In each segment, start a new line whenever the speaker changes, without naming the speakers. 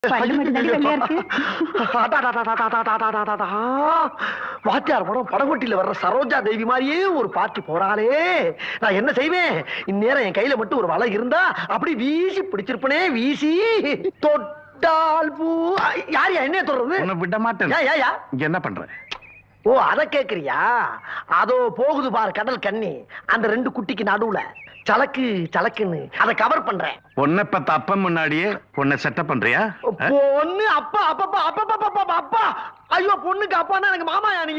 பல்லு மட்டும் தாண்டி வெள்ளையா இருக்கு
அடாடாடாடாடாடாடாடாடாடா. வாத்தியார் படம் படகோட்டியில வர்ற சரோஜா தேவி மாதிரியே ஒரு பாட்டி போறாளே நான் என்ன செய்வேன் இந்நேரம் என் கையில மட்டும் ஒரு வலை இருந்தா அப்படி வீசி பிடிச்சிருப்பனே வீசி தொட்டால் பூ யார் என்ன சொல்றது
உன்னை விட மாட்டேன்
ஏன், ஏன், ஏன்?
இங்க என்ன பண்ற
ஓ அத கேக்குறியா அதோ போகுது பார் கடல் கண்ணி அந்த ரெண்டு குட்டிக்கு நடுவுல சலக்கு சலக்குன்னு அதை கவர் பண்றேன்
பொண்ணை பத்த அப்பன் முன்னாடியே பொண்ணை செட்டப் பண்றியா ஆ?
பொண்ணு அப்பா அப்பா அப்பா அப்பா அப்பா அப்பா ஐயோ பொண்ணுக்கு அப்பான்னா எனக்கு மாமா நீ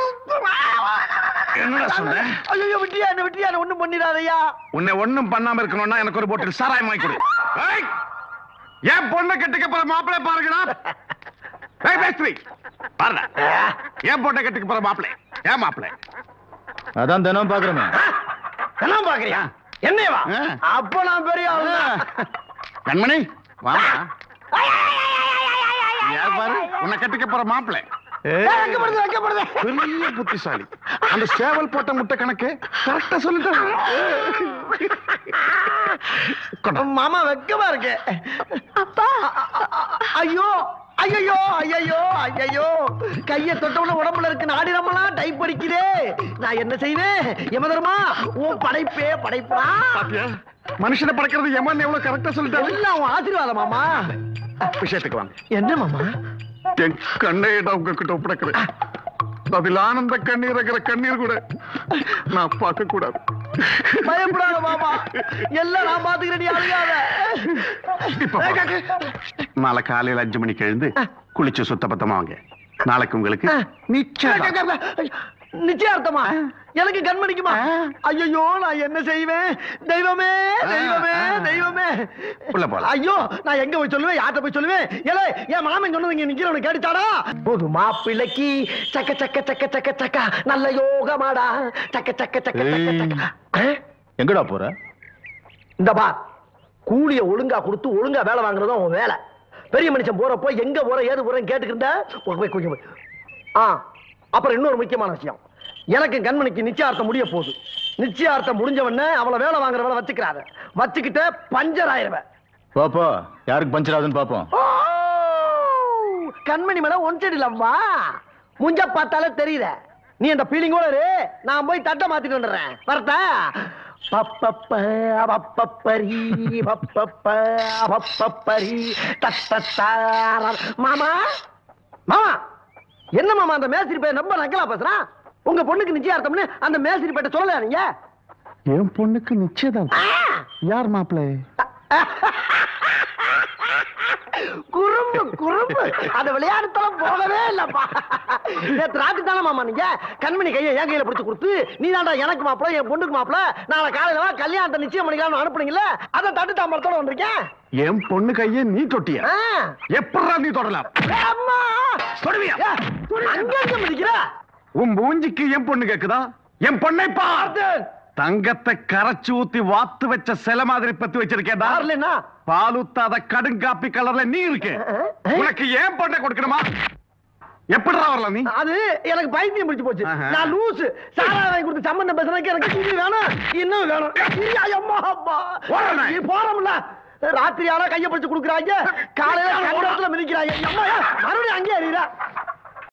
என்னடா சொன்ன?
ஐயோ விட்டியா என்ன விட்டியா என்ன ஒண்ணும் பண்ணிடாதயா
உன்னை ஒண்ணும் பண்ணாம இருக்கணும்னா எனக்கு ஒரு போட்டில் சாராயம் வாங்கி கொடு ஏய்! ஏன் பொண்ணை கட்டிக்க போற மாப்பிள்ளை பாருங்கடா ஏய், மேஸ்திரி, பாருடா ஏன் பொண்ணை கட்டிக்க போற மாப்பிள்ளை ஏன் மாப்பிள்ளை
அதான் தினம் பாக்குறமே
என்ன பாக்குறியா என்னவா
ஆ.
அப்ப நான் பெரிய ஆளு
கண்மணி வாமா யார் பாரு உன்னை கட்டிக்க போற மாப்பிள்ளை
வைக்கப்படுது வைக்கப்படுது
பெரிய புத்திசாலி அந்த சேவல் போட்ட முட்டை கணக்கு கரெக்டா சொல்லிட்டாங்க கொண்டா.
மாமா வெக்கமா இருக்கு அப்பா ஐயோ ஐயோ ஐயோ ஐயோ கைய தொட்டவன உடம்புல இருக்கு நாடி நம்மலாம் டைப் அடிக்குதே நான் என்ன செய்வேன் யமதர்மா உன் படைப்பே படைப்பா
பாத்தியா மனுஷனை படைக்கிறது எமன் எவ்வளவு கரெக்டா சொல்லிட்டாங்க
எல்லாம் உன் ஆசீர்வாதம் மாமா
விஷயத்துக்கு வாங்க
என்ன மாமா
என் கண்ணையிட உங்ககிட்ட ஒப்படைக்கிறேன் அதில் ஆனந்த கண்ணீர் இருக்கிற கண்ணீர் கூட நான் பார்க்க கூடாது
பயப்படாத மாமா எல்லாம் நான் பாத்துக்கிறேன் நீ அழுகாத
இப்ப பாருங்க. நாளை காலையில அஞ்சு மணிக்கு எழுந்து குளிச்சு சுத்தபத்தமா வாங்க நாளைக்கு உங்களுக்கு நிச்சயம்
நிச்சயார்த்தமா எனக்கு கண்மணிக்குமா ஐயோ நான் என்ன செய்வேன் தெய்வமே தெய்வமே தெய்வமே
உள்ள போலாம்.
ஐயோ நான் எங்க போய் சொல்லுவேன் யார்கிட்ட போய் சொல்லுவேன் ஏலே என் மாமன் சொன்னது இங்க நிக்கிறவனு கேட்டுச்சாடா போது மாப்பிள்ளைக்கு சக்க சக்க சக்க சக்க சக்க நல்ல யோகமாடா சக்க சக்க சக்க சக்க சக்க ஆ?
எங்கடா போற
இந்த பா கூலிய ஒழுங்கா கொடுத்து ஒழுங்கா வேலை வாங்குறது உன் வேலை பெரிய மனுஷன் போறப்போ எங்க போற ஏது போறேன்னு கேட்டுக்கிட்ட போய் கொஞ்சம் போய். ஆ அப்புறம் இன்னொரு முக்கியமான விஷயம் எனக்கு கண்மணிக்கு நிச்சயார்த்தம் முடிய போகுது நிச்சயார்த்தம் முடிஞ்ச உடனே அவளை வேலை வாங்குற வேலை வச்சுக்கிறாரு வச்சுக்கிட்ட பஞ்சர் ஆயிருவேன்
பாப்பா யாருக்கு பஞ்சர் ஆகுதுன்னு பாப்போம்
ஓ! கண்மணி மேல ஒன் சைடு லவ்வா முஞ்ச பார்த்தாலே தெரியுத நீ அந்த ஃபீலிங்கோட இரு நான் போய் தட்டை மாத்திட்டு வந்துடுறேன் வரட்டா பப்பப்ப பப்பப்பரி பப்பப்ப பப்பப்பரி தத்தத்தார மாமா மாமா என்ன மாமா அந்த மேஸ்திரி பையன் ரொம்ப நக்கலா பேசுறான் உங்க பொண்ணுக்கு நிச்சயார்த்தம்னு அந்த மேஸ்திரி பையன் சொல்லல நீங்க
என் பொண்ணுக்கு நிச்சயம்
ஆ!
யார் மாப்பிள்ளை
குறும்பு குறும்பு அந்த விளையாட்டுத்தனம் போகவே இல்லப்பா நேத்து ராத்திரி தானே மாமா நீங்க கண்மணி கையை என் கையில பிடிச்சு கொடுத்து நீ தாண்டா எனக்கு மாப்பிள என் பொண்ணுக்கு மாப்பிள நாளை காலையில வா கல்யாணத்தை நிச்சயம் பண்ணிக்கலாம்னு அனுப்புனீங்கல்ல அதை தட்டு தாம்பரத்தோட வந்திருக்கேன்
என் பொண்ணு கையை நீ தொட்டிய
ஆ.
எப்படா நீ தொடலாம்
அம்மா
தொடுவியா?
அங்க அங்க மிதிக்கிற
உன் மூஞ்சிக்கு என் பொண்ணு கேக்குதா என் பொண்ணை பார் தங்கத்தை கரைச்சு ஊத்தி வாத்து வச்ச சில மாதிரி பத்தி வச்சிருக்கேடா
யாருலன்னா
பால் ஊத்தாத கடுங்காப்பி கலர்ல நீ இருக்கு உனக்கு ஏன் பொண்ணை கொடுக்கணுமா எப்படிடா வரலாம் நீ
அது எனக்கு பைத்தியம் பிடிச்சு போச்சு
ஆஹா.
நான் லூசு சாரா வாங்கி கொடுத்து சம்பந்தம் பேசுறதுக்கு எனக்கு இது வேணும் இன்னும் வேணும் ஐயா, அம்மா, அப்பா.
போறேனே.
நீ போறோம்ல ராத்திரி ஆனா கைய பிடிச்சு கொடுக்குறாங்க காலையில கண்டத்துல மிதிக்கிறாங்க அம்மா மறுபடியும் அங்கேயே அறியுறா